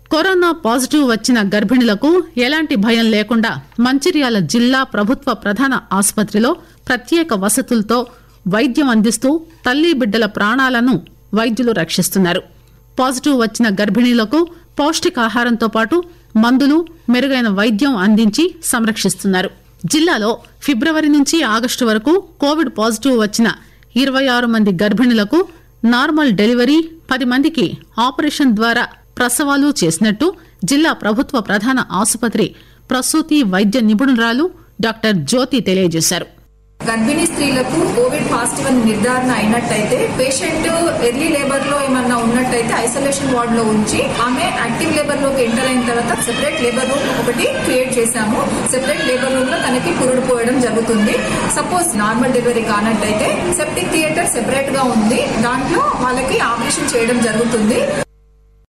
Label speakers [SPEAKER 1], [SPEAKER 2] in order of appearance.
[SPEAKER 1] corona positive వచ్చిన గర్భిణులకు ఎలాంటి భయం లేకుండా మంచిర్యాల జిల్లా ప్రభుత్వ ప్రధాన ఆసుపత్రిలో ప్రత్యేక వసతులతో వైద్యం అందిస్తూ తల్లి బిడ్డల ప్రాణాలను వైద్యులు రక్షిస్తున్నారు పాజిటివ్ వచ్చిన గర్భిణీలకు పౌష్టికాహారంతో పాటు మందులు మెరుగైన వైద్యం అందించి సంరక్షిస్తున్నారు జిల్లాలో ఫిబ్రవరి నుంచి ఆగస్టు వరకు కోవిడ్ పాజిటివ్ వచ్చిన ఇరవై ఆరు మంది గర్భిణులకు నార్మల్ డెలివరీ పది మందికి ఆపరేషన్ ద్వారా ప్రసవాలు చేసినట్టు జిల్లా ప్రభుత్వ ప్రధాన ఆసుపత్రి ప్రసూతి వైద్య నిపుణురాలు డాక్టర్ జ్యోతి తెలియజేశారు
[SPEAKER 2] గర్భిణీ స్త్రీలకు కోవిడ్ పాజిటివ్ అని నిర్ధారణ అయినట్టయితే పేషెంట్ ఎర్లీ లేబర్ లో ఏమన్నా ఉన్నట్టయితే ఐసోలేషన్ వార్డ్ లో ఉంచి ఆమె యాక్టివ్ లేబర్ లోకి ఎంటర్ అయిన తర్వాత సెపరేట్ లేబర్ రూమ్ ఒకటి క్రియేట్ చేశాము సెపరేట్ లేబర్ రూమ్ లో తనకి పురుడు పోయడం జరుగుతుంది సపోజ్ నార్మల్ డెలివరీ కానట్టయితే సెప్టిక్ థియేటర్ సెపరేట్ గా ఉంది దాంట్లో వాళ్ళకి ఆపరేషన్ చేయడం జరుగుతుంది